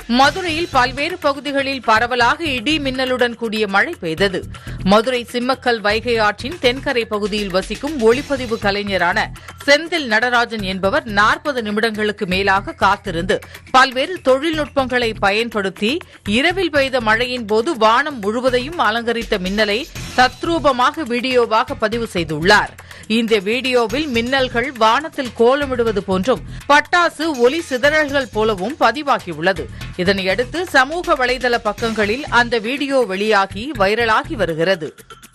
மதுரையில் பல்வேறு பகுதிகளில் பரவலாக இடி மின்னலுடன் கூடிய மழை பெய்தது மதுரை சிம்மக்கல் வைகை ஆற்றின் தென்கரை பகுதியில் வசிக்கும் ஒளிப்பதிவு கலைஞரான செந்தில் நடராஜன் என்பவர் நாற்பது நிமிடங்களுக்கு மேலாக காத்திருந்து பல்வேறு தொழில்நுட்பங்களை பயன்படுத்தி இரவில் பெய்த மழையின் போது வானம் முழுவதையும் அலங்கரித்த மின்னலை தத்ரூபமாக வீடியோவாக பதிவு செய்துள்ளார் இந்த வீடியோவில் மின்னல்கள் வானத்தில் கோலமிடுவது போன்றும் பட்டாசு ஒலி சிதறல்கள் போலவும் பதிவாகியுள்ளது இதனையடுத்து சமூக வலைதள பக்கங்களில் அந்த வீடியோ வெளியாகி வைரலாகி வருகிறது